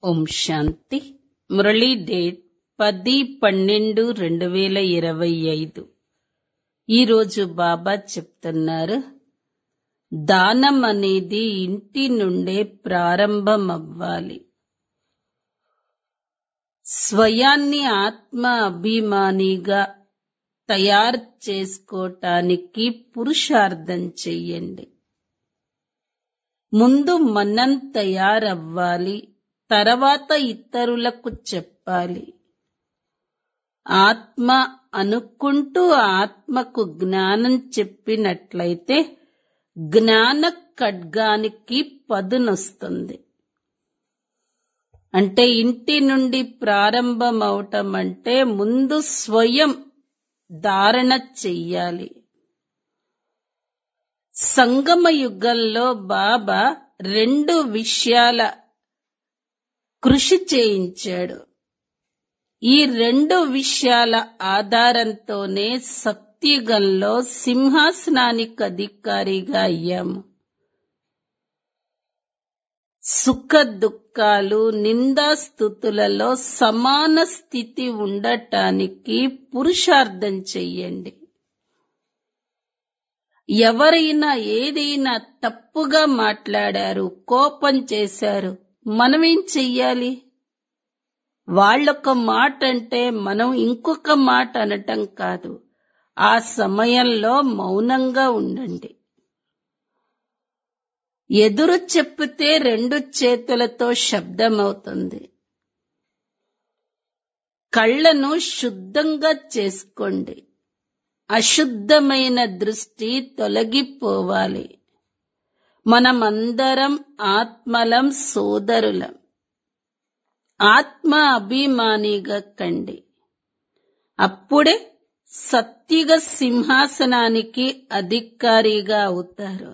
ఓం శాంతి Murali date పది పన్నెండు రెండు వేల ఇరవై ఐదు ఈరోజు బాబా చెప్తున్నారు దానం అనేది ఇంటి నుండే ప్రారంభమవ్వాలి స్వయాన్ని ఆత్మ అభిమానిగా తయారు చేసుకోటానికి పురుషార్థం చెయ్యండి ముందు మనం తయారవ్వాలి తర్వాత ఇతరులకు చెప్పాలి ఆత్మ అనుకుంటూ ఆత్మకు జ్ఞానం చెప్పినట్లయితే జ్ఞాన ఖడ్గానికి పదునొస్తుంది అంటే ఇంటి నుండి ప్రారంభమవటం అంటే ముందు స్వయం ధారణ చెయ్యాలి సంగమ యుగంలో బాబా రెండు విషయాల కృషి చేయించాడు ఈ రెండు విషయాల ఆధారంతోనే సత్యుగంలో సింహాసనానికి అధికారిగా అయ్యాము సుఖ దుఃఖాలు నిందాస్థుతులలో సమాన స్థితి ఉండటానికి పురుషార్థం చెయ్యండి ఎవరైనా ఏదైనా తప్పుగా మాట్లాడారు కోపం చేశారు మనమేం చెయ్యాలి వాళ్ళొక మాట అంటే మనం ఇంకొక మాట అనటం కాదు ఆ సమయంలో మౌనంగా ఉండండి ఎదురు చెప్పితే రెండు చేతులతో శబ్దమవుతుంది కళ్ళను శుద్ధంగా చేసుకోండి అశుద్ధమైన దృష్టి తొలగిపోవాలి మనమందరం ఆత్మలం సోదరులం ఆత్మ అభిమానిగా కండి అప్పుడే సత్యుగ సింహాసనానికి అధికారిగా అవుతారు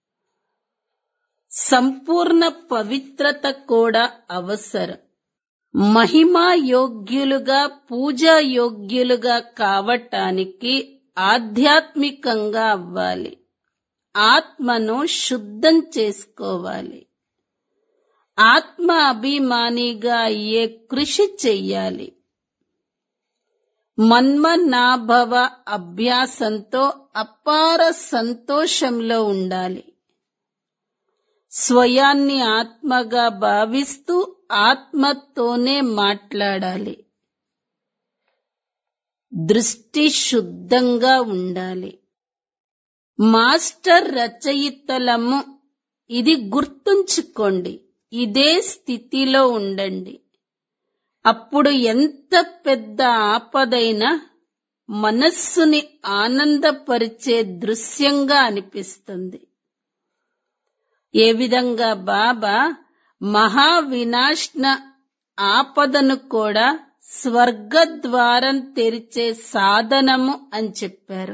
సంపూర్ణ పవిత్రత కూడా అవసరం మహిమా యోగ్యులుగా పూజా యోగ్యులుగా కావటానికి ఆధ్యాత్మికంగా అవ్వాలి ఆత్మను శుద్ధం చేసుకోవాలి ఆత్మ అభిమానిగా అయ్యే కృషి చెయ్యాలి మన్మనాభవ అభ్యాసంతో అపార సంతోషంలో ఉండాలి స్వయాన్ని ఆత్మగా భావిస్తూ ఆత్మతోనే మాట్లాడాలి దృష్టి శుద్ధంగా ఉండాలి మాస్టర్ రచయితలము ఇది గుర్తుంచుకోండి ఇదే స్థితిలో ఉండండి అప్పుడు ఎంత పెద్ద ఆపదైనా మనస్సుని ఆనందపరిచే దృశ్యంగా అనిపిస్తుంది ఏ విధంగా బాబా మహావినాశన ఆపదను కూడా స్వర్గద్వారం తెరిచే సాధనము అని చెప్పారు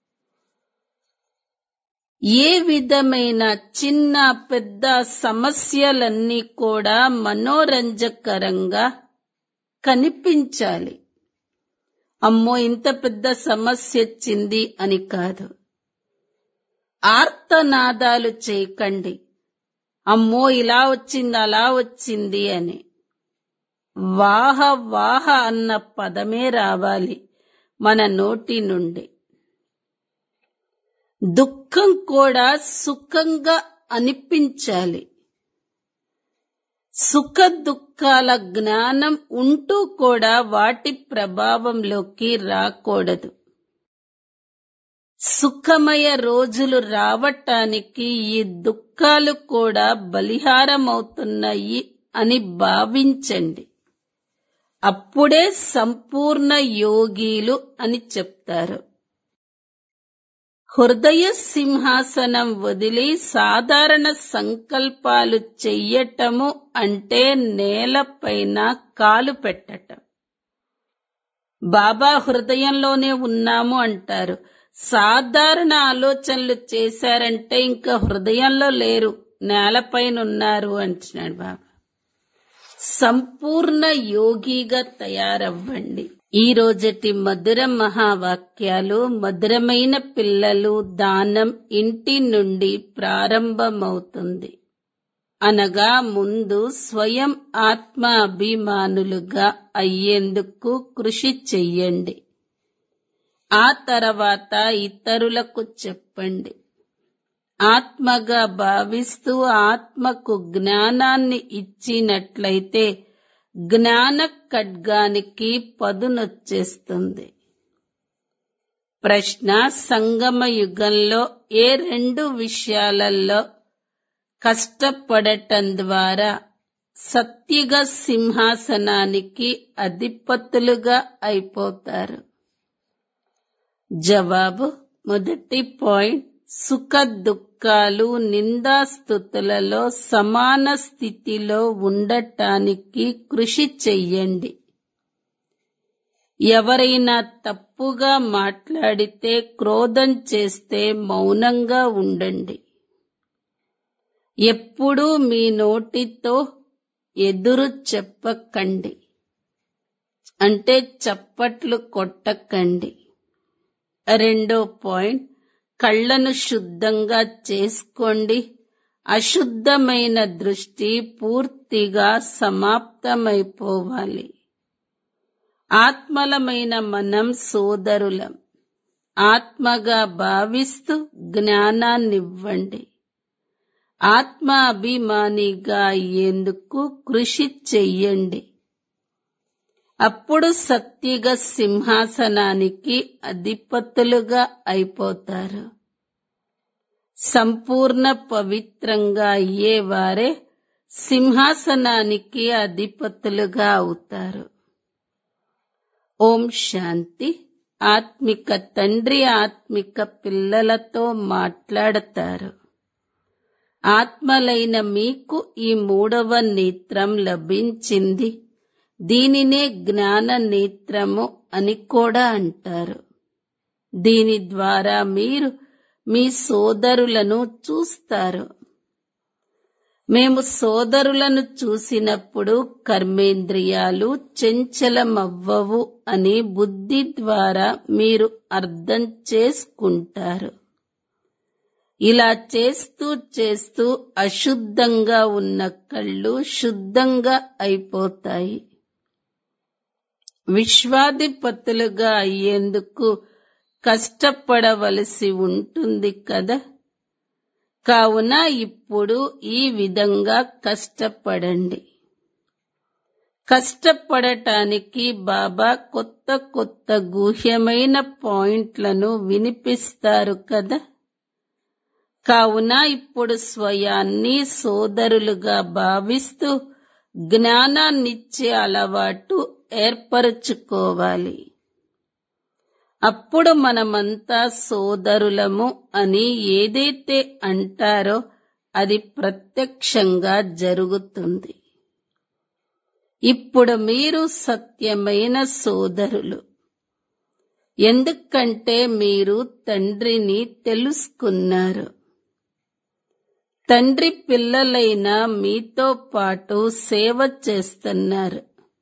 ఏ విధమైన చిన్న పెద్ద సమస్యలన్నీ కూడా మనోరంజకరంగా కనిపించాలి అమ్మో ఇంత పెద్ద సమస్య వచ్చింది అని కాదు ఆర్తనాదాలు చేయకండి అమ్మో ఇలా వచ్చింది అలా వచ్చింది అని వాహ వాహ అన్న పదమే రావాలి మన నోటి నుండి దుఃఖం కూడా సుఖంగా అనిపించాలి సుఖ దుఃఖాల జ్ఞానం ఉంటూ కూడా వాటి ప్రభావంలోకి రాకూడదు సుఖమయ రోజులు రావటానికి ఈ దుఃఖాలు కూడా బలిహారమవుతున్నాయి అని భావించండి అప్పుడే సంపూర్ణ యోగీలు అని చెప్తారు హృదయ సింహాసనం వదిలి సాధారణ సంకల్పాలు చెయ్యటము అంటే నేలపైన కాలు పెట్టటం బాబా హృదయంలోనే ఉన్నాము అంటారు సాధారణ ఆలోచనలు చేశారంటే ఇంకా హృదయంలో లేరు నేలపైన ఉన్నారు అంటున్నాడు బాబా సంపూర్ణ యోగిగా తయారవ్వండి ఈ రోజటి మధుర మహావాక్యాలు మధురమైన పిల్లలు దానం ఇంటి నుండి ప్రారంభమవుతుంది అనగా ముందు స్వయం ఆత్మ అభిమానులుగా అయ్యేందుకు కృషి చెయ్యండి ఆ తర్వాత ఇతరులకు చెప్పండి ఆత్మగా భావిస్తూ ఆత్మకు జ్ఞానాన్ని ఇచ్చినట్లయితే జ్ఞాన ఖడ్గానికి పదునొచ్చేస్తుంది ప్రశ్న సంగమ యుగంలో ఏ రెండు విషయాలలో కష్టపడటం ద్వారా సత్యుగ సింహాసనానికి అధిపతులుగా అయిపోతారు జవాబు మొదటి పాయింట్ సుఖ దుఃఖాలు నిందాస్థుతులలో సమాన స్థితిలో ఉండటానికి కృషి చెయ్యండి ఎవరైనా తప్పుగా మాట్లాడితే క్రోధం చేస్తే మౌనంగా ఉండండి ఎప్పుడూ మీ నోటితో ఎదురు చెప్పకండి అంటే చప్పట్లు కొట్టకండి రెండో పాయింట్ కళ్ళను శుద్ధంగా చేసుకోండి అశుద్ధమైన దృష్టి పూర్తిగా సమాప్తమైపోవాలి ఆత్మలమైన మనం సోదరులం ఆత్మగా భావిస్తూ జ్ఞానాన్నివ్వండి ఆత్మ అభిమానిగా అయ్యేందుకు కృషి చెయ్యండి అప్పుడు సత్యుగ సింహాసనానికి అధిపతులుగా అయిపోతారు సంపూర్ణ పవిత్రంగా అయ్యేవారే సింహాసనానికి అధిపతులుగా అవుతారు ఓం శాంతి ఆత్మిక తండ్రి ఆత్మిక పిల్లలతో మాట్లాడతారు ఆత్మలైన మీకు ఈ మూడవ నేత్రం లభించింది దీనినే జ్ఞాన నేత్రము అని కూడా అంటారు దీని ద్వారా మీరు మీ సోదరులను చూస్తారు మేము సోదరులను చూసినప్పుడు కర్మేంద్రియాలు చెంచలమవ్వవు అని బుద్ధి ద్వారా మీరు అర్థం చేసుకుంటారు ఇలా చేస్తూ చేస్తూ అశుద్ధంగా ఉన్న కళ్ళు శుద్ధంగా అయిపోతాయి విశ్వాధిపతులుగా అయ్యేందుకు కష్టపడవలసి ఉంటుంది కదా కావున ఇప్పుడు ఈ విధంగా కష్టపడండి కష్టపడటానికి బాబా కొత్త కొత్త గుహ్యమైన పాయింట్లను వినిపిస్తారు కదా కావున ఇప్పుడు స్వయాన్ని సోదరులుగా భావిస్తూ జ్ఞానాన్నిచ్చే అలవాటు ఏర్పరచుకోవాలి అప్పుడు మనమంతా సోదరులము అని ఏదైతే అంటారో అది ప్రత్యక్షంగా జరుగుతుంది ఇప్పుడు మీరు సత్యమైన సోదరులు ఎందుకంటే మీరు తండ్రిని తెలుసుకున్నారు తండ్రి పిల్లలైన మీతో పాటు సేవ చేస్తున్నారు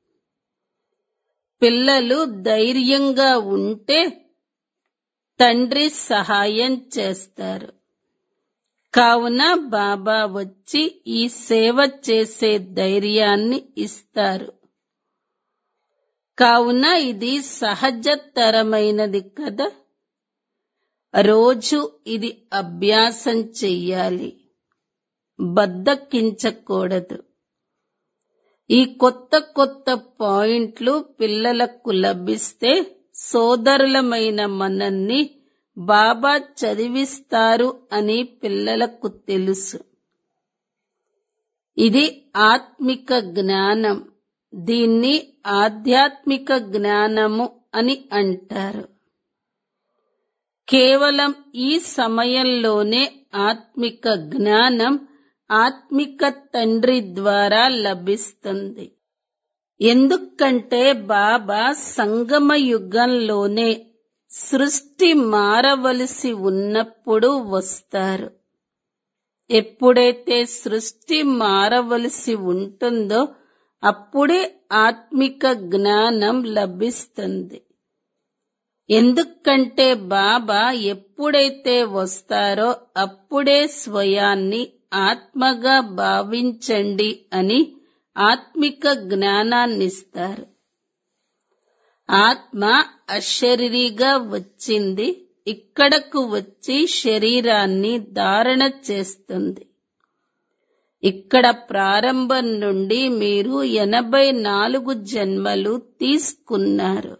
పిల్లలు ధైర్యంగా ఉంటే తండ్రి సహాయం చేస్తారు కావున బాబా వచ్చి ఈ సేవ చేసే ధైర్యాన్ని ఇస్తారు కావున ఇది సహజతరమైనది కదా రోజు ఇది అభ్యాసం చెయ్యాలి బద్దకించకూడదు ఈ కొత్త కొత్త పాయింట్లు పిల్లలకు లభిస్తే సోదరులమైన మనల్ని బాబా చదివిస్తారు అని పిల్లలకు తెలుసు ఇది ఆత్మిక జ్ఞానం దీన్ని ఆధ్యాత్మిక జ్ఞానము అని అంటారు కేవలం ఈ సమయంలోనే ఆత్మిక జ్ఞానం ఆత్మిక తండ్రి ద్వారా లభిస్తుంది ఎందుకంటే బాబా సంగమ యుగంలోనే సృష్టి మారవలసి ఉన్నప్పుడు వస్తారు ఎప్పుడైతే సృష్టి మారవలసి ఉంటుందో అప్పుడే ఆత్మిక జ్ఞానం లభిస్తుంది ఎందుకంటే బాబా ఎప్పుడైతే వస్తారో అప్పుడే స్వయాన్ని ఆత్మగా భావించండి అని ఆత్మిక జ్ఞానాన్నిస్తారు ఆత్మ అశరీరిగా వచ్చింది ఇక్కడకు వచ్చి శరీరాన్ని ధారణ చేస్తుంది ఇక్కడ ప్రారంభం నుండి మీరు ఎనభై నాలుగు జన్మలు తీసుకున్నారు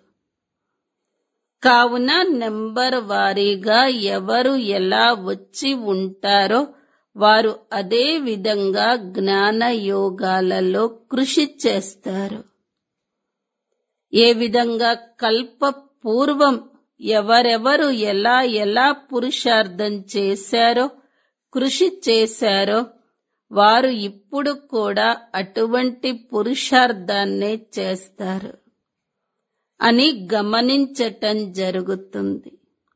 కావున నెంబర్ వారీగా ఎవరు ఎలా వచ్చి ఉంటారో వారు అదే విధంగా జ్ఞాన యోగాలలో కృషి చేస్తారు ఏ విధంగా కల్ప పూర్వం ఎవరెవరు ఎలా ఎలా పురుషార్థం చేశారో కృషి చేశారో వారు ఇప్పుడు కూడా అటువంటి పురుషార్థాన్నే చేస్తారు అని గమనించటం జరుగుతుంది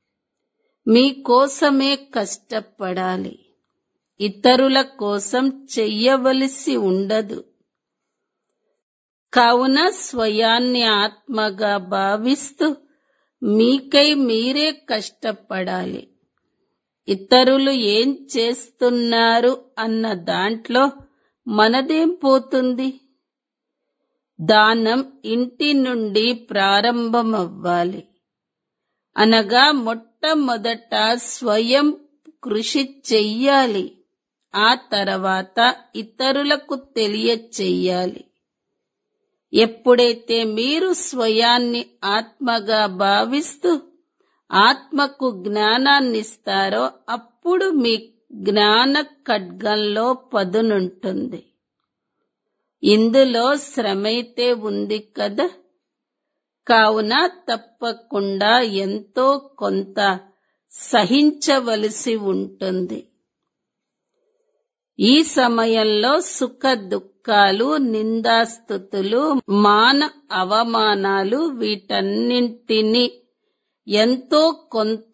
మీకోసమే కష్టపడాలి ఇతరుల కోసం చెయ్యవలసి ఉండదు కావున స్వయాన్ని ఆత్మగా భావిస్తూ మీకై మీరే కష్టపడాలి ఇతరులు ఏం చేస్తున్నారు అన్న దాంట్లో మనదేం పోతుంది దానం ఇంటి నుండి ప్రారంభమవ్వాలి అనగా మొట్టమొదట స్వయం కృషి చెయ్యాలి ఆ తర్వాత ఇతరులకు తెలియచెయ్యాలి ఎప్పుడైతే మీరు స్వయాన్ని ఆత్మగా భావిస్తూ ఆత్మకు జ్ఞానాన్నిస్తారో అప్పుడు మీ జ్ఞాన ఖడ్గంలో పదునుంటుంది ఇందులో శ్రమైతే ఉంది కదా కావున తప్పకుండా ఎంతో కొంత సహించవలసి ఉంటుంది ఈ సమయంలో సుఖ దుఃఖాలు నిందాస్థుతులు మాన అవమానాలు వీటన్నింటినీ ఎంతో కొంత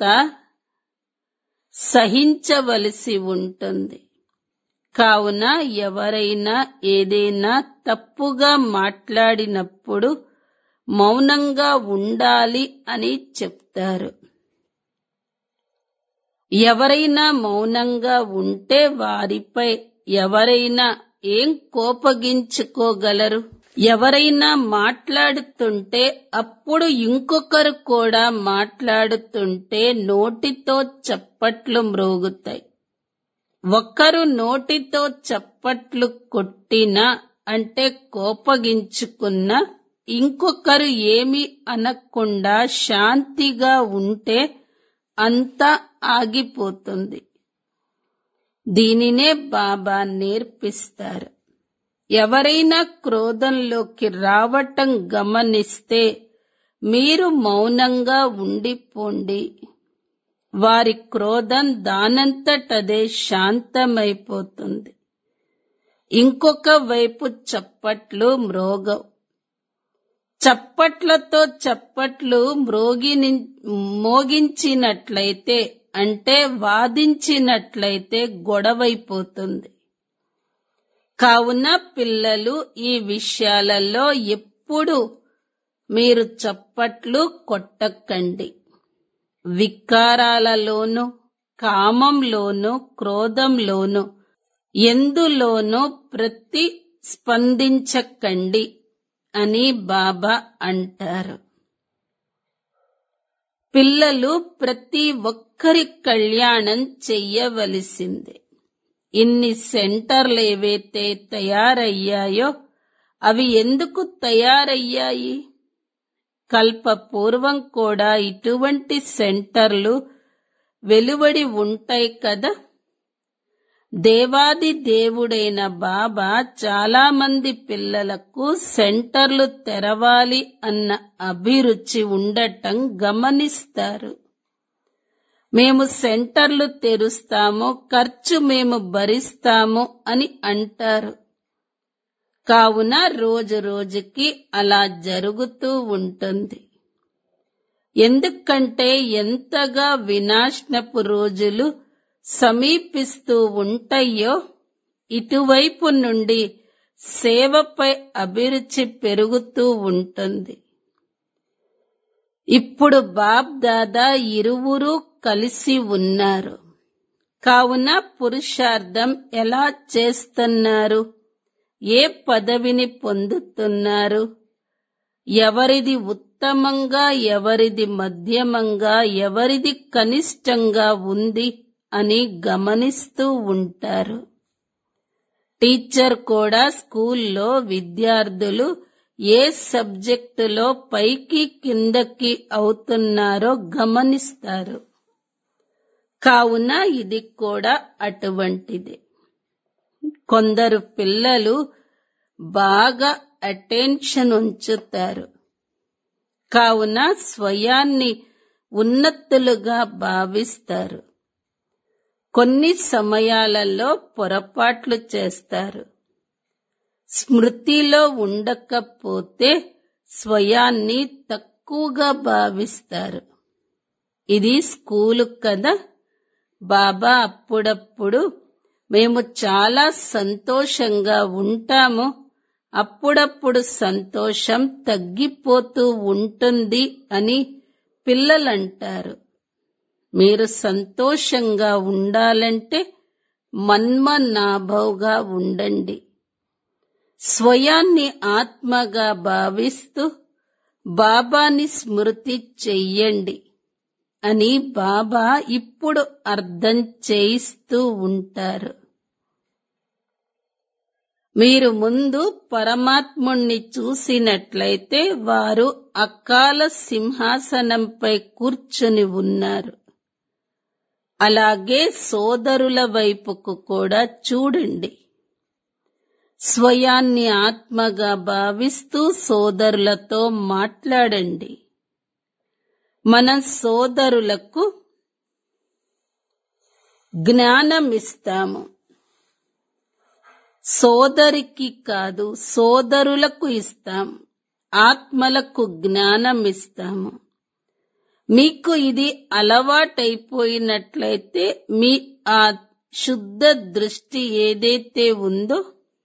సహించవలసి ఉంటుంది కావున ఎవరైనా ఏదైనా తప్పుగా మాట్లాడినప్పుడు మౌనంగా ఉండాలి అని చెప్తారు ఎవరైనా మౌనంగా ఉంటే వారిపై ఎవరైనా ఏం కోపగించుకోగలరు ఎవరైనా మాట్లాడుతుంటే అప్పుడు ఇంకొకరు కూడా మాట్లాడుతుంటే నోటితో చప్పట్లు మ్రోగుతాయి ఒక్కరు నోటితో చప్పట్లు కొట్టినా అంటే కోపగించుకున్న ఇంకొకరు ఏమి అనకుండా శాంతిగా ఉంటే అంతా ఆగిపోతుంది దీనినే బాబా నేర్పిస్తారు ఎవరైనా క్రోధంలోకి రావటం గమనిస్తే మీరు మౌనంగా ఉండిపోండి వారి క్రోధం దానంతటదే శాంతమైపోతుంది ఇంకొక వైపు చప్పట్లు మ్రోగవు చప్పట్లతో చప్పట్లు మ్రోగిని మోగించినట్లయితే అంటే వాదించినట్లయితే గొడవైపోతుంది కావున పిల్లలు ఈ విషయాలలో ఎప్పుడు మీరు చప్పట్లు కొట్టకండి వికారాలలోను కామంలోను క్రోధంలోను ఎందులోనూ ప్రతి స్పందించకండి అని బాబా అంటారు పిల్లలు ప్రతి ఒక్కరి కళ్యాణం చెయ్యవలసిందే ఇన్ని సెంటర్లు ఏవైతే తయారయ్యాయో అవి ఎందుకు తయారయ్యాయి కల్ప పూర్వం కూడా ఇటువంటి సెంటర్లు వెలువడి ఉంటాయి కదా దేవాది దేవుడైన బాబా చాలా మంది పిల్లలకు సెంటర్లు తెరవాలి అన్న అభిరుచి ఉండటం గమనిస్తారు మేము సెంటర్లు తెరుస్తాము ఖర్చు మేము భరిస్తాము అని అంటారు కావున రోజు రోజుకి అలా జరుగుతూ ఉంటుంది ఎందుకంటే ఎంతగా వినాశనపు రోజులు సమీపిస్తూ ఉంటాయో ఇటువైపు నుండి సేవపై అభిరుచి పెరుగుతూ ఉంటుంది ఇప్పుడు బాబ్ దాదా ఇరువురు కలిసి ఉన్నారు కావున పురుషార్థం ఎలా చేస్తున్నారు ఏ పదవిని పొందుతున్నారు ఎవరిది ఉత్తమంగా ఎవరిది మధ్యమంగా ఎవరిది కనిష్టంగా ఉంది అని గమనిస్తూ ఉంటారు టీచర్ కూడా స్కూల్లో విద్యార్థులు ఏ సబ్జెక్టులో పైకి కిందకి అవుతున్నారో గమనిస్తారు కావున ఇది కూడా అటువంటిదే కొందరు పిల్లలు బాగా అటెన్షన్ ఉంచుతారు కావున స్వయాన్ని ఉన్నతులుగా భావిస్తారు కొన్ని సమయాలలో పొరపాట్లు చేస్తారు స్మృతిలో ఉండకపోతే స్వయాన్ని తక్కువగా భావిస్తారు ఇది స్కూలు కదా బాబా అప్పుడప్పుడు మేము చాలా సంతోషంగా ఉంటాము అప్పుడప్పుడు సంతోషం తగ్గిపోతూ ఉంటుంది అని పిల్లలంటారు మీరు సంతోషంగా ఉండాలంటే మన్మనాభవుగా ఉండండి స్వయాన్ని ఆత్మగా భావిస్తూ బాబాని స్మృతి చెయ్యండి అని బాబా ఇప్పుడు అర్థం చేయిస్తూ ఉంటారు మీరు ముందు పరమాత్ముణ్ణి చూసినట్లయితే వారు అకాల సింహాసనంపై కూర్చుని ఉన్నారు అలాగే సోదరుల వైపుకు కూడా చూడండి స్వయాన్ని ఆత్మగా భావిస్తూ సోదరులతో మాట్లాడండి మన సోదరులకు జ్ఞానం ఇస్తాము సోదరికి కాదు సోదరులకు ఇస్తాం ఆత్మలకు జ్ఞానం ఇస్తాము మీకు ఇది అలవాటైపోయినట్లయితే మీ ఆ శుద్ధ దృష్టి ఏదైతే ఉందో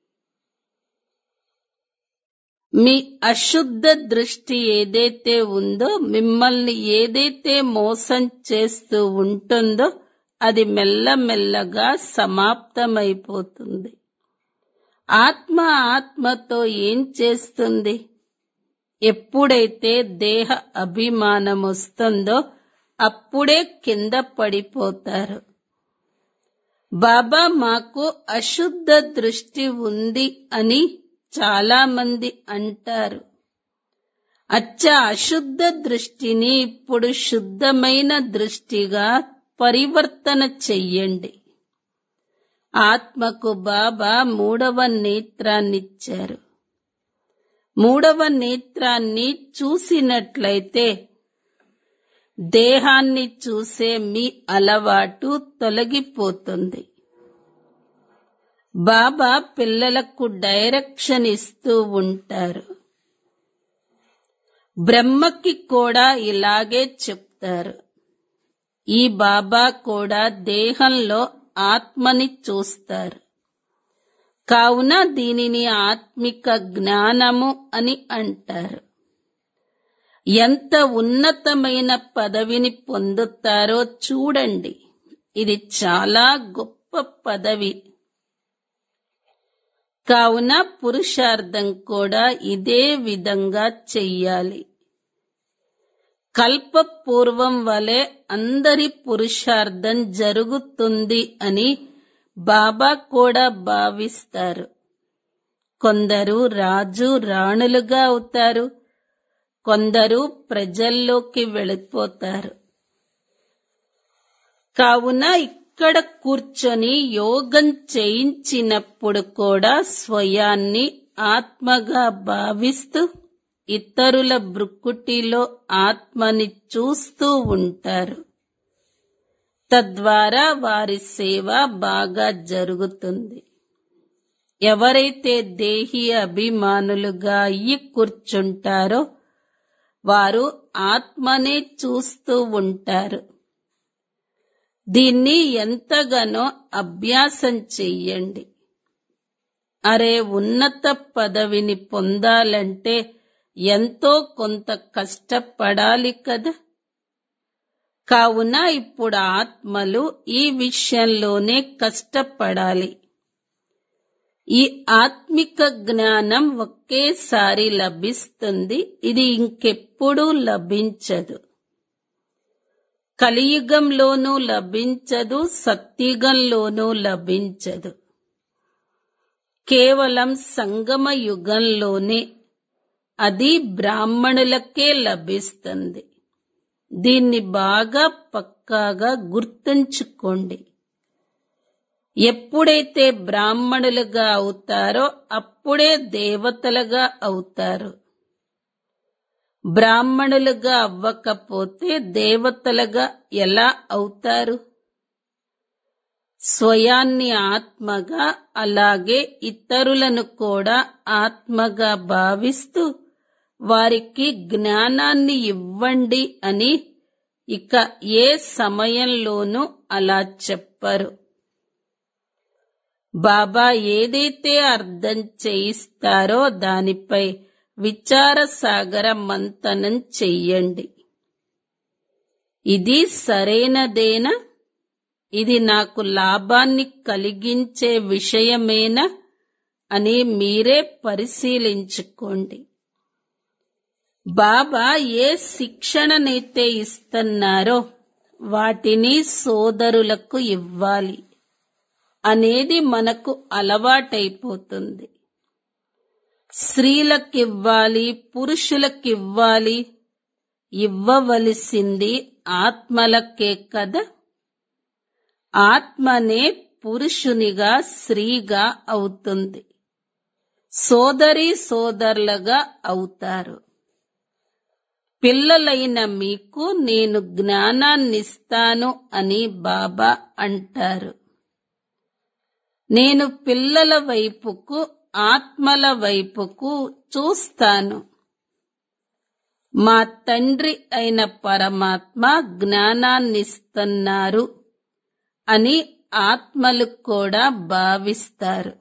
మీ అశుద్ధ దృష్టి ఏదైతే ఉందో మిమ్మల్ని ఏదైతే మోసం చేస్తూ ఉంటుందో అది మెల్లమెల్లగా సమాప్తమైపోతుంది ఆత్మ ఆత్మతో ఏం చేస్తుంది ఎప్పుడైతే దేహ అభిమానం వస్తుందో అప్పుడే కింద పడిపోతారు బాబా మాకు అశుద్ధ దృష్టి ఉంది అని చాలా మంది అంటారు అచ్చ అశుద్ధ దృష్టిని ఇప్పుడు శుద్ధమైన దృష్టిగా పరివర్తన చెయ్యండి ఆత్మకు బాబా మూడవ నేత్రాన్నిచ్చారు మూడవ నేత్రాన్ని చూసినట్లయితే దేహాన్ని చూసే మీ అలవాటు తొలగిపోతుంది బాబా పిల్లలకు డైరెక్షన్ ఇస్తూ ఉంటారు బ్రహ్మకి కూడా ఇలాగే చెప్తారు ఈ బాబా కూడా దేహంలో ఆత్మని చూస్తారు కావున దీనిని ఆత్మిక జ్ఞానము అని అంటారు ఎంత ఉన్నతమైన పదవిని పొందుతారో చూడండి ఇది చాలా గొప్ప పదవి కావున పురుషార్థం కూడా ఇదే విధంగా చెయ్యాలి కల్పపూర్వం వలె అందరి పురుషార్థం జరుగుతుంది అని బాబా కూడా భావిస్తారు కొందరు రాజు రాణులుగా అవుతారు కొందరు ప్రజల్లోకి వెళ్ళిపోతారు కావున ఇక్కడ కూర్చొని యోగం చేయించినప్పుడు కూడా స్వయాన్ని ఆత్మగా భావిస్తూ ఇతరుల బ్రుక్కుటిలో ఆత్మని చూస్తూ ఉంటారు తద్వారా వారి సేవ బాగా జరుగుతుంది ఎవరైతే దేహి అభిమానులుగా అయ్యి కూర్చుంటారో వారు ఆత్మనే చూస్తూ ఉంటారు దీన్ని ఎంతగానో అభ్యాసం చెయ్యండి అరే ఉన్నత పదవిని పొందాలంటే ఎంతో కొంత కష్టపడాలి కదా కావున ఇప్పుడు ఆత్మలు ఈ విషయంలోనే కష్టపడాలి ఈ ఆత్మిక జ్ఞానం ఒకేసారి లభిస్తుంది ఇది ఇంకెప్పుడూ లభించదు కలియుగంలోనూ లభించదు సత్యుగంలోనూ లభించదు కేవలం సంగమ యుగంలోనే అది బ్రాహ్మణులకే లభిస్తుంది దీన్ని బాగా పక్కాగా గుర్తుంచుకోండి ఎప్పుడైతే బ్రాహ్మణులుగా అవుతారో అప్పుడే దేవతలుగా అవుతారు బ్రాహ్మణులుగా అవ్వకపోతే దేవతలుగా ఎలా అవుతారు స్వయాన్ని ఆత్మగా అలాగే ఇతరులను కూడా ఆత్మగా భావిస్తూ వారికి జ్ఞానాన్ని ఇవ్వండి అని ఇక ఏ సమయంలోనూ అలా చెప్పరు బాబా ఏదైతే అర్థం చేయిస్తారో దానిపై విచార సాగర మంతనం చెయ్యండి ఇది సరైనదేనా ఇది నాకు లాభాన్ని కలిగించే విషయమేనా అని మీరే పరిశీలించుకోండి బాబా ఏ శిక్షణనైతే ఇస్తున్నారో వాటిని సోదరులకు ఇవ్వాలి అనేది మనకు అలవాటైపోతుంది స్త్రీలకివ్వాలి పురుషులకివ్వాలి ఇవ్వవలసింది ఆత్మలకే కదా ఆత్మనే పురుషునిగా స్త్రీగా అవుతుంది సోదరి సోదరులుగా అవుతారు పిల్లలైన మీకు నేను జ్ఞానాన్నిస్తాను అని బాబా అంటారు నేను పిల్లల వైపుకు ఆత్మల వైపుకు చూస్తాను మా తండ్రి అయిన పరమాత్మ జ్ఞానాన్నిస్తున్నారు అని ఆత్మలు కూడా భావిస్తారు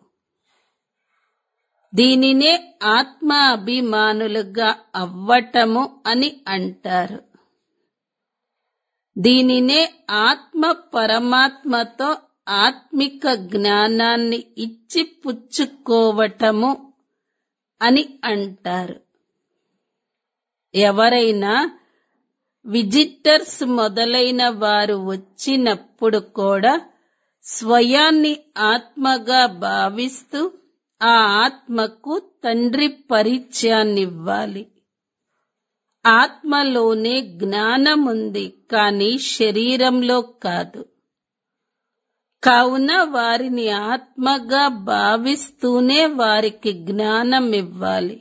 దీనినే ఆత్మ అభిమానులుగా అవ్వటము అని అంటారు దీనినే ఆత్మ పరమాత్మతో ఆత్మిక జ్ఞానాన్ని ఇచ్చి పుచ్చుకోవటము అని అంటారు ఎవరైనా విజిటర్స్ మొదలైన వారు వచ్చినప్పుడు కూడా స్వయాన్ని ఆత్మగా భావిస్తూ ఆ ఆత్మకు తండ్రి పరిచయాన్నివ్వాలి ఆత్మలోనే జ్ఞానముంది కానీ శరీరంలో కాదు కావున వారిని ఆత్మగా భావిస్తూనే వారికి జ్ఞానం ఇవ్వాలి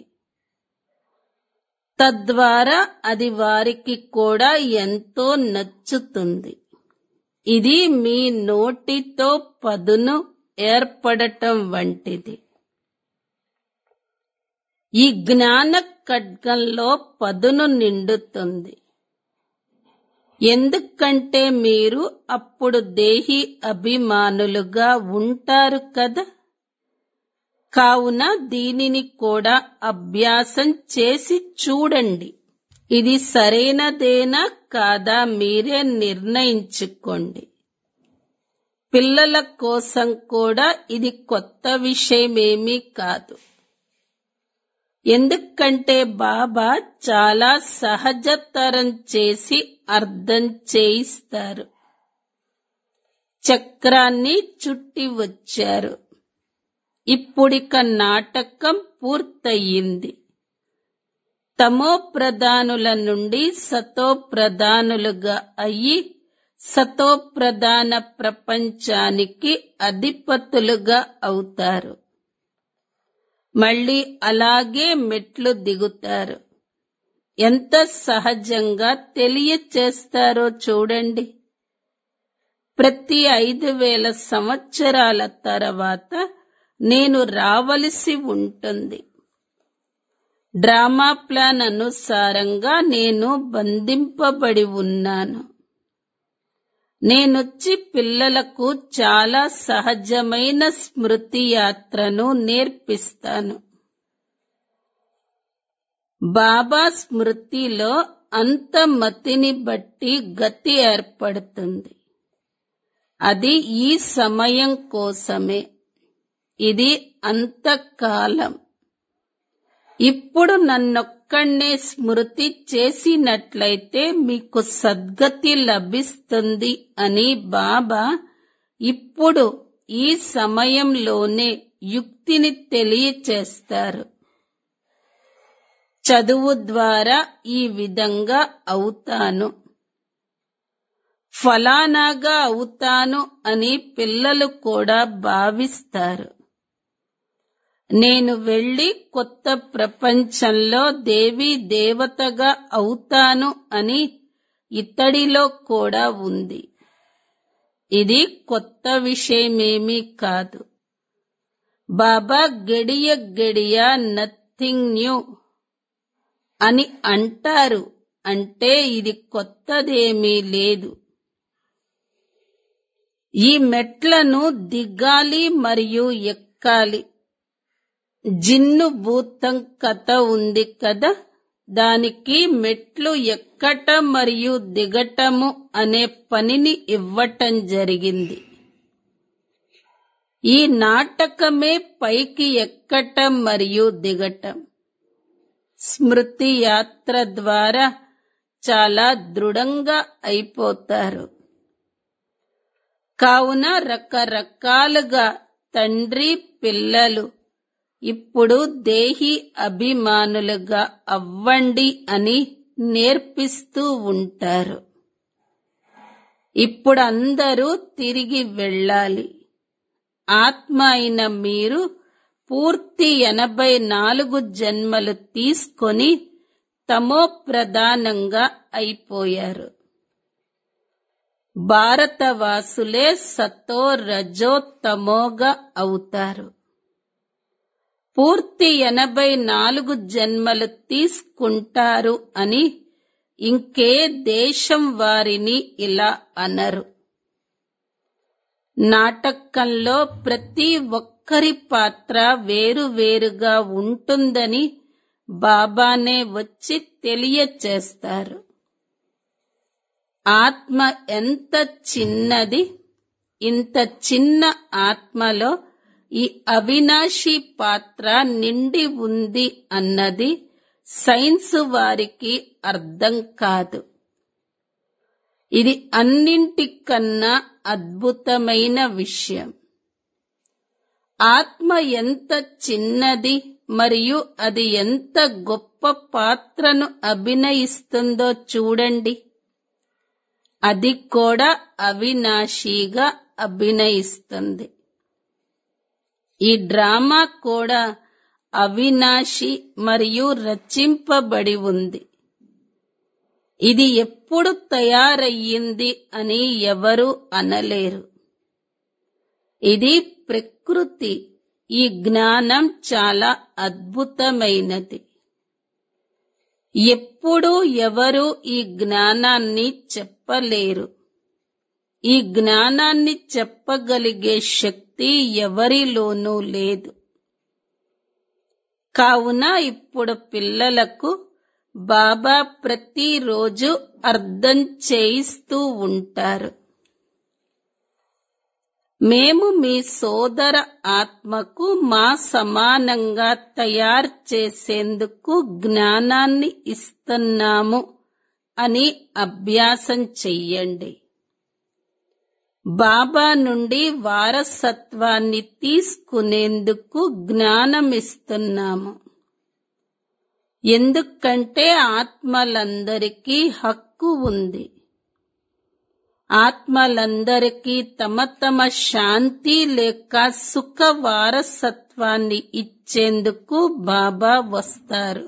తద్వారా అది వారికి కూడా ఎంతో నచ్చుతుంది ఇది మీ నోటితో పదును ఏర్పడటం వంటిది ఈ జ్ఞాన ఖడ్గంలో పదును నిండుతుంది ఎందుకంటే మీరు అప్పుడు దేహి అభిమానులుగా ఉంటారు కదా కావున దీనిని కూడా అభ్యాసం చేసి చూడండి ఇది సరైనదేనా కాదా మీరే నిర్ణయించుకోండి పిల్లల కోసం కూడా ఇది కొత్త విషయమేమీ కాదు ఎందుకంటే బాబా చాలా సహజతరం చేసి అర్థం చేయిస్తారు చక్రాన్ని చుట్టి వచ్చారు ఇప్పుడిక నాటకం పూర్తయింది తమో ప్రధానుల నుండి సతో ప్రధానులుగా అయ్యి సతో ప్రధాన ప్రపంచానికి అధిపతులుగా అవుతారు మళ్ళీ అలాగే మెట్లు దిగుతారు ఎంత సహజంగా తెలియచేస్తారో చూడండి ప్రతి ఐదు వేల సంవత్సరాల తర్వాత నేను రావలసి ఉంటుంది డ్రామా ప్లాన్ అనుసారంగా నేను బంధింపబడి ఉన్నాను నేనొచ్చి పిల్లలకు చాలా సహజమైన స్మృతి యాత్రను నేర్పిస్తాను బాబా స్మృతిలో అంతమతిని బట్టి గతి ఏర్పడుతుంది అది ఈ సమయం కోసమే ఇది అంతకాలం ఇప్పుడు నన్నొక్కడే స్మృతి చేసినట్లయితే మీకు సద్గతి లభిస్తుంది అని బాబా ఇప్పుడు ఈ సమయంలోనే యుక్తిని తెలియచేస్తారు చదువు ద్వారా ఈ విధంగా అవుతాను ఫలానాగా అవుతాను అని పిల్లలు కూడా భావిస్తారు నేను వెళ్లి కొత్త ప్రపంచంలో దేవి దేవతగా అవుతాను అని ఇతడిలో కూడా ఉంది ఇది కొత్త విషయమేమీ కాదు బాబా గడియ గడియ నథింగ్ న్యూ అని అంటారు అంటే ఇది కొత్తదేమీ లేదు ఈ మెట్లను దిగాలి మరియు ఎక్కాలి జిన్ను భూతం కథ ఉంది కదా దానికి మెట్లు ఎక్కటం మరియు దిగటము అనే పనిని ఇవ్వటం జరిగింది ఈ నాటకమే పైకి ఎక్కటం మరియు దిగటం స్మృతి యాత్ర ద్వారా చాలా దృఢంగా అయిపోతారు కావున రకరకాలుగా తండ్రి పిల్లలు ఇప్పుడు దేహి అభిమానులుగా అవ్వండి అని నేర్పిస్తూ ఉంటారు ఇప్పుడు అందరూ తిరిగి వెళ్ళాలి ఆత్మ అయిన మీరు పూర్తి ఎనభై నాలుగు జన్మలు తీసుకొని తమో ప్రధానంగా అయిపోయారు భారతవాసులే సతో రజో తమోగా అవుతారు పూర్తి ఎనభై నాలుగు జన్మలు తీసుకుంటారు అని ఇంకే దేశం వారిని ఇలా అనరు నాటకంలో ప్రతి ఒక్కరి పాత్ర వేరువేరుగా ఉంటుందని బాబానే వచ్చి తెలియచేస్తారు ఆత్మ ఎంత చిన్నది ఇంత చిన్న ఆత్మలో ఈ అవినాశి పాత్ర నిండి ఉంది అన్నది సైన్స్ వారికి అర్థం కాదు ఇది అన్నింటికన్నా అద్భుతమైన విషయం ఆత్మ ఎంత చిన్నది మరియు అది ఎంత గొప్ప పాత్రను అభినయిస్తుందో చూడండి అది కూడా అవినాశిగా అభినయిస్తుంది ఈ డ్రామా కూడా అవినాశి మరియు రచింపబడి ఉంది ఇది ఎప్పుడు తయారయ్యింది అని ఎవరు అనలేరు ఇది ప్రకృతి ఈ జ్ఞానం చాలా అద్భుతమైనది ఎప్పుడూ ఎవరు ఈ జ్ఞానాన్ని చెప్పలేరు ఈ జ్ఞానాన్ని చెప్పగలిగే శక్తి ఎవరిలోనూ లేదు కావున ఇప్పుడు పిల్లలకు బాబా ప్రతిరోజు అర్థం చేయిస్తూ ఉంటారు మేము మీ సోదర ఆత్మకు మా సమానంగా తయారు చేసేందుకు జ్ఞానాన్ని ఇస్తున్నాము అని అభ్యాసం చెయ్యండి బాబా నుండి వారసత్వాన్ని తీసుకునేందుకు జ్ఞానం ఇస్తున్నాము ఎందుకంటే ఆత్మలందరికీ హక్కు ఉంది ఆత్మలందరికీ తమ తమ శాంతి లేక సుఖ వారసత్వాన్ని ఇచ్చేందుకు బాబా వస్తారు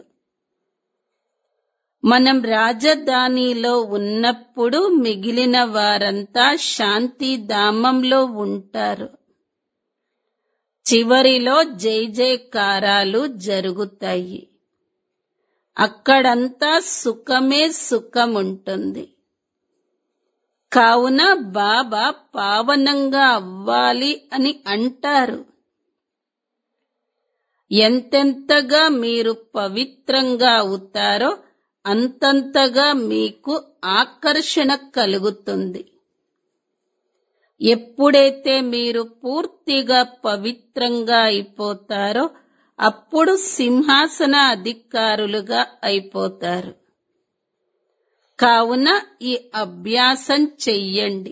మనం రాజధానిలో ఉన్నప్పుడు మిగిలిన వారంతా శాంతి ధామంలో ఉంటారు చివరిలో జై జయకారాలు జరుగుతాయి అక్కడంతా సుఖమే సుఖముంటుంది కావున బాబా పావనంగా అవ్వాలి అని అంటారు ఎంతెంతగా మీరు పవిత్రంగా అవుతారో అంతంతగా మీకు ఆకర్షణ కలుగుతుంది ఎప్పుడైతే మీరు పూర్తిగా పవిత్రంగా అయిపోతారో అప్పుడు సింహాసన అధికారులుగా అయిపోతారు కావున ఈ అభ్యాసం చెయ్యండి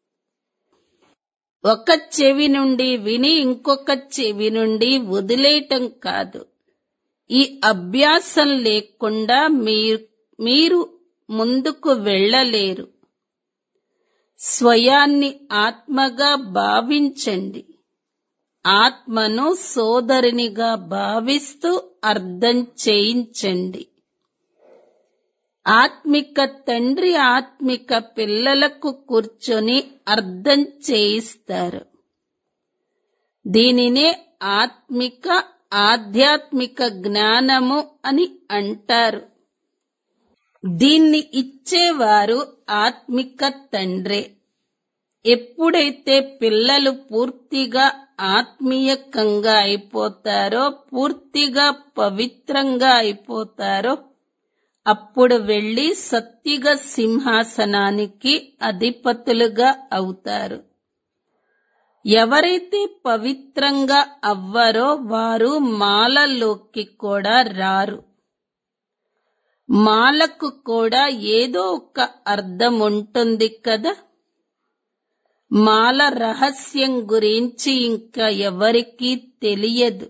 ఒక చెవి నుండి విని ఇంకొక చెవి నుండి వదిలేయటం కాదు ఈ అభ్యాసం లేకుండా మీరు మీరు ముందుకు వెళ్ళలేరు స్వయాన్ని ఆత్మగా భావించండి ఆత్మను సోదరునిగా భావిస్తూ అర్థం చేయించండి ఆత్మిక తండ్రి ఆత్మిక పిల్లలకు కూర్చొని అర్థం చేయిస్తారు దీనినే ఆత్మిక ఆధ్యాత్మిక జ్ఞానము అని అంటారు దీన్ని ఇచ్చేవారు ఆత్మిక తండ్రే ఎప్పుడైతే పిల్లలు పూర్తిగా ఆత్మీయకంగా అయిపోతారో పూర్తిగా పవిత్రంగా అయిపోతారో అప్పుడు వెళ్లి సత్తిగ సింహాసనానికి అధిపతులుగా అవుతారు ఎవరైతే పవిత్రంగా అవ్వరో వారు మాలలోకి కూడా రారు మాలకు కూడా ఏదో ఒక అర్థం ఉంటుంది కదా మాల రహస్యం గురించి ఇంకా ఎవరికీ తెలియదు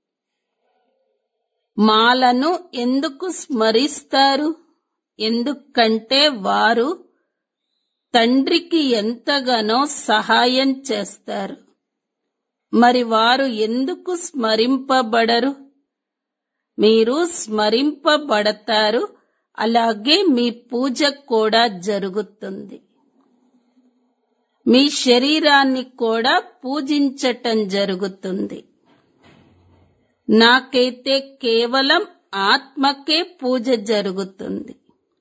మాలను ఎందుకు స్మరిస్తారు ఎందుకంటే వారు తండ్రికి ఎంతగానో సహాయం చేస్తారు మరి వారు ఎందుకు స్మరింపబడరు మీరు స్మరింపబడతారు అలాగే మీ పూజ కూడా జరుగుతుంది మీ శరీరాన్ని కూడా పూజించటం జరుగుతుంది నాకైతే కేవలం ఆత్మకే పూజ జరుగుతుంది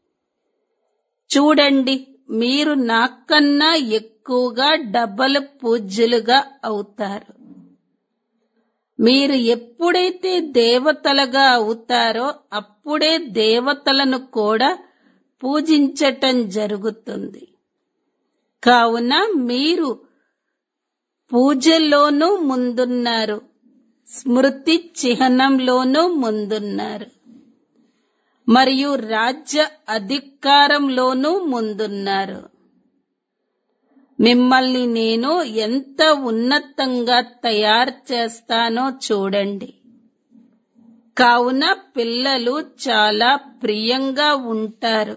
చూడండి మీరు నాకన్నా ఎక్కువగా డబల్ పూజ్యులుగా అవుతారు మీరు ఎప్పుడైతే దేవతలుగా అవుతారో అప్పుడే దేవతలను కూడా పూజించటం జరుగుతుంది కావున మీరు పూజలోనూ ముందున్నారు స్మృతి చిహ్నంలోనూ ముందున్నారు మరియు రాజ్య అధికారంలోనూ ముందున్నారు మిమ్మల్ని నేను ఎంత ఉన్నతంగా తయారు చేస్తానో చూడండి కావున పిల్లలు చాలా ప్రియంగా ఉంటారు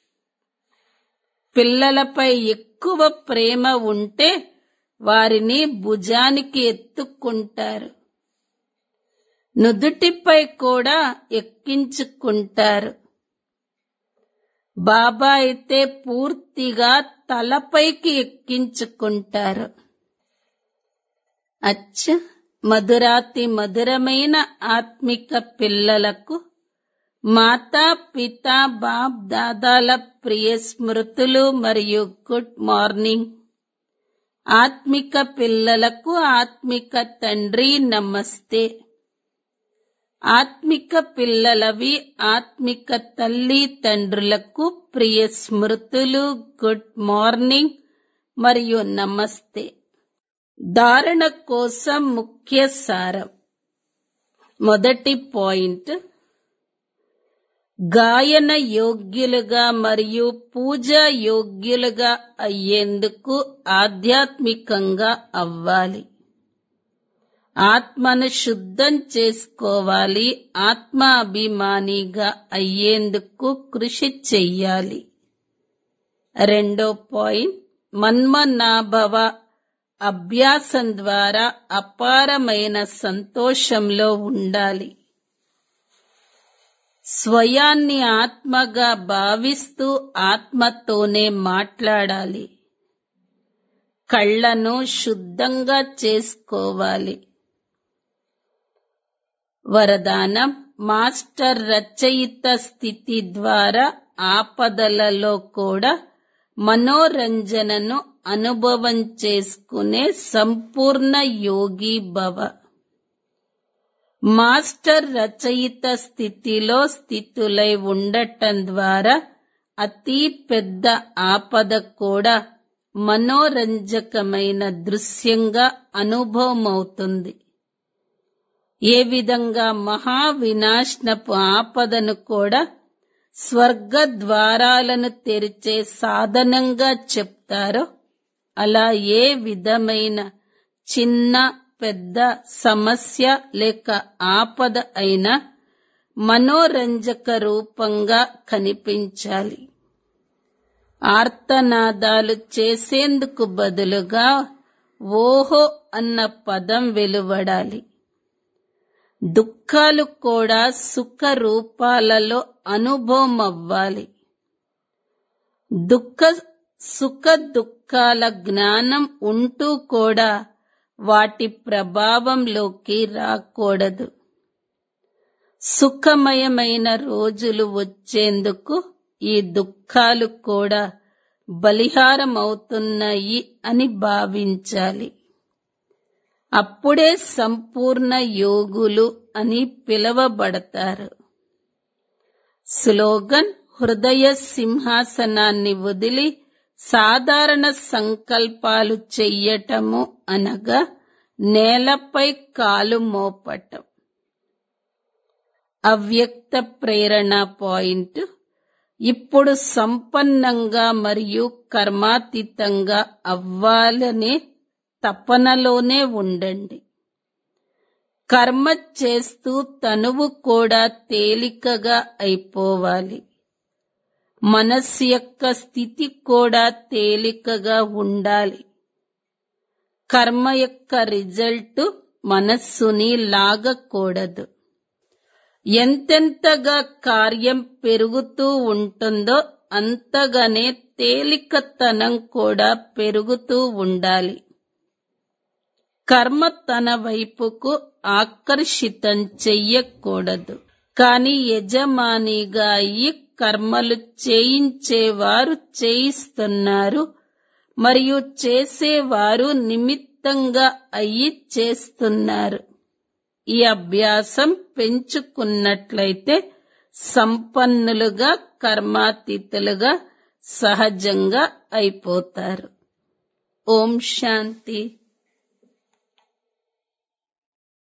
పిల్లలపై ఎక్కువ ప్రేమ ఉంటే వారిని భుజానికి ఎత్తుకుంటారు నుదుటిపై కూడా ఎక్కించుకుంటారు బాబా అయితే పూర్తిగా తలపైకి ఎక్కించుకుంటారు అచ్చ మధురాతి మధురమైన ఆత్మిక పిల్లలకు మాతా పిత బాప్ దాదాల ప్రియ స్మృతులు మరియు గుడ్ మార్నింగ్ ఆత్మిక పిల్లలకు ఆత్మిక తండ్రి నమస్తే ఆత్మిక పిల్లలవి ఆత్మిక తల్లి తండ్రులకు ప్రియ స్మృతులు గుడ్ మార్నింగ్ మరియు నమస్తే ధారణ కోసం ముఖ్య సారం మొదటి పాయింట్ గాయన యోగ్యులుగా మరియు పూజ యోగ్యులుగా అయ్యేందుకు ఆధ్యాత్మికంగా అవ్వాలి ఆత్మను శుద్ధం చేసుకోవాలి ఆత్మ అభిమానిగా అయ్యేందుకు కృషి చెయ్యాలి రెండో పాయింట్ మన్మనాభవ అభ్యాసం ద్వారా అపారమైన సంతోషంలో ఉండాలి స్వయాన్ని ఆత్మగా భావిస్తూ ఆత్మతోనే మాట్లాడాలి కళ్ళను శుద్ధంగా చేసుకోవాలి వరదానం మాస్టర్ రచయిత స్థితి ద్వారా ఆపదలలో కూడా మనోరంజనను అనుభవం చేసుకునే సంపూర్ణ యోగి భవ మాస్టర్ రచయిత స్థితిలో స్థితులై ఉండటం ద్వారా అతి పెద్ద ఆపద కూడా మనోరంజకమైన దృశ్యంగా అనుభవమవుతుంది ఏ విధంగా మహా వినాశనపు ఆపదను కూడా స్వర్గ ద్వారాలను తెరిచే సాధనంగా చెప్తారో అలా ఏ విధమైన చిన్న పెద్ద సమస్య లేక ఆపద అయినా మనోరంజక రూపంగా కనిపించాలి ఆర్తనాదాలు చేసేందుకు బదులుగా ఓహో అన్న పదం వెలువడాలి దుఃఖాలు కూడా సుఖ రూపాలలో అనుభవం అవ్వాలి దుఃఖ సుఖ దుఃఖాల జ్ఞానం ఉంటూ కూడా వాటి ప్రభావంలోకి రాకూడదు సుఖమయమైన రోజులు వచ్చేందుకు ఈ దుఃఖాలు కూడా బలిహారం అవుతున్నాయి అని భావించాలి అప్పుడే సంపూర్ణ యోగులు అని పిలవబడతారు స్లోగన్ హృదయ సింహాసనాన్ని వదిలి సాధారణ సంకల్పాలు చెయ్యటము అనగా నేలపై కాలు మోపటం అవ్యక్త ప్రేరణ పాయింట్ ఇప్పుడు సంపన్నంగా మరియు కర్మాతీతంగా అవ్వాలనే తపనలోనే ఉండండి కర్మ చేస్తూ తనువు కూడా తేలికగా అయిపోవాలి మనస్సు యొక్క స్థితి కూడా తేలికగా ఉండాలి కర్మ యొక్క రిజల్ట్ మనస్సుని లాగకూడదు ఎంతెంతగా కార్యం పెరుగుతూ ఉంటుందో అంతగానే తేలికతనం కూడా పెరుగుతూ ఉండాలి కర్మ తన వైపుకు ఆకర్షితం చెయ్యకూడదు కాని యజమానిగా అయ్యి కర్మలు చేయించేవారు చేయిస్తున్నారు మరియు చేసేవారు నిమిత్తంగా అయ్యి చేస్తున్నారు ఈ అభ్యాసం పెంచుకున్నట్లయితే సంపన్నులుగా కర్మాతీతులుగా సహజంగా అయిపోతారు ఓం శాంతి